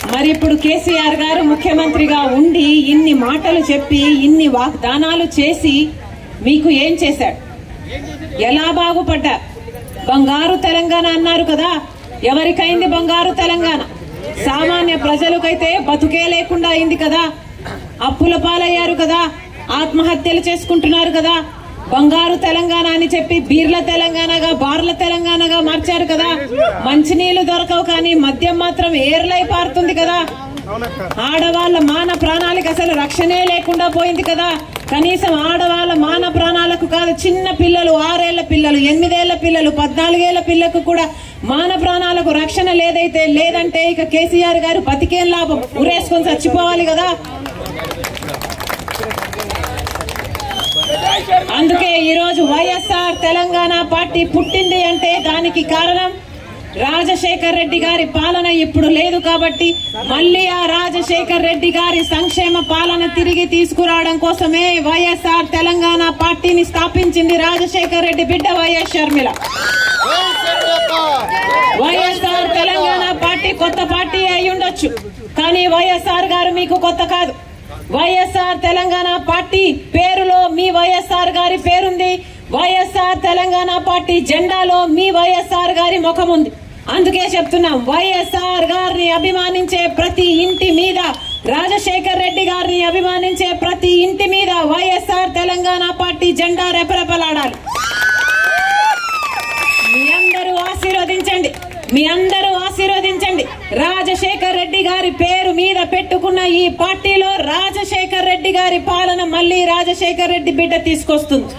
మరి ఇప్పుడు కేసీఆర్ గారు ముఖ్యమంత్రిగా ఉండి ఇన్ని మాటలు చెప్పి ఇన్ని వాగ్దానాలు చేసి మీకు ఏం చేశాడు ఎలా బాగుపడ్డారు బంగారు తెలంగాణ అన్నారు కదా ఎవరికైంది బంగారు తెలంగాణ సామాన్య ప్రజలకైతే బతుకే లేకుండా అయింది కదా అప్పుల పాలయ్యారు కదా ఆత్మహత్యలు చేసుకుంటున్నారు కదా బంగారు తెలంగాణ అని చెప్పి బీర్ల తెలంగాణగా బార్ల తెలంగాణగా మార్చారు కదా మంచినీళ్లు దొరకవు కానీ మద్యం మాత్రం ఏర్లై పారుతుంది కదా ఆడవాళ్ళ మాన ప్రాణాలకు అసలు రక్షణే లేకుండా పోయింది కదా కనీసం ఆడవాళ్ళ మాన ప్రాణాలకు కాదు చిన్న పిల్లలు ఆరేళ్ల పిల్లలు ఎనిమిదేళ్ల పిల్లలు పద్నాలుగేళ్ల పిల్లకు కూడా మాన ప్రాణాలకు రక్షణ లేదైతే లేదంటే ఇక కేసీఆర్ గారు బతికేం లాభం ఉరేసుకొని చచ్చిపోవాలి కదా అందుకే ఈ రోజు వైఎస్ఆర్ తెలంగాణ పార్టీ పుట్టింది అంటే దానికి కారణం రాజశేఖర్ రెడ్డి గారి పాలన ఇప్పుడు లేదు కాబట్టి మళ్ళీ ఆ రాజశేఖర్ రెడ్డి గారి సంక్షేమ పాలన తిరిగి తీసుకురావడం కోసమే వైఎస్ఆర్ తెలంగాణ పార్టీని స్థాపించింది రాజశేఖర్ రెడ్డి బిడ్డ వైఎస్ షర్మిల వైఎస్ఆర్ తెలంగాణ పార్టీ కొత్త పార్టీ అయి ఉండొచ్చు కానీ వైఎస్ఆర్ గారు మీకు కొత్త కాదు వైఎస్ఆర్ తెలంగాణ పార్టీ పేరులో మీ వైఎస్ఆర్ గారి పేరుంది వైఎస్ఆర్ తెలంగాణ పార్టీ జెండాలో మీ వైఎస్ఆర్ గారి ముఖం ఉంది అందుకే చెప్తున్నాం వైఎస్ఆర్ గారిని అభిమానించే ప్రతి ఇంటి మీద రాజశేఖర్ రెడ్డి గారిని అభిమానించే ప్రతి ఇంటి మీద వైఎస్ఆర్ తెలంగాణ పార్టీ జెండా రెపరెపలాడాలి మీ అందరూ ఆశీర్వదించండి మీ అందరూ ఆశీర్వదించండి రాజశేఖర్ రెడ్డి గారి పేరు మీద పెట్టుకున్న ఈ పార్టీలో రాజశేఖర్ రెడ్డి గారి పాలన మళ్ళీ రాజశేఖర్ రెడ్డి బిడ్డ తీసుకొస్తుంది